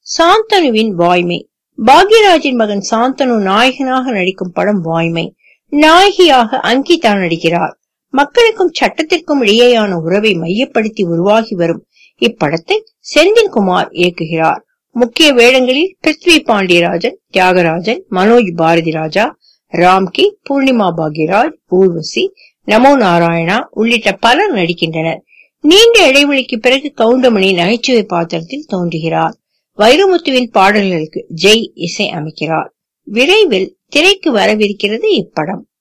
சாந்தனுவின் வாய்மை பாக்யராஜின் மகன் சாந்தனு நாயகனாக நடிக்கும் படம் வாய்மை நாயகியாக அங்கிதா நடிக்கிறார் மக்களுக்கும் சட்டத்திற்கும் இடையேயான உறவை மையப்படுத்தி உருவாகி வரும் இப்படத்தை செந்தில்குமார் இயக்குகிறார் முக்கிய வேடங்களில் பிருத்வி பாண்டியராஜன் தியாகராஜன் மனோஜ் பாரதி ராஜா ராம்கி பூர்ணிமா பாக்யராஜ் ஊர்வசி நமோ நாராயணா உள்ளிட்ட பலர் நடிக்கின்றனர் நீண்ட இடைவெளிக்கு பிறகு கவுண்டமணி நகைச்சுவை பாத்திரத்தில் தோன்றுகிறார் வைரமுத்துவின் பாடல்களுக்கு ஜெய் இசை அமைக்கிறார் விரைவில் திரைக்கு வரவிருக்கிறது இப்படம்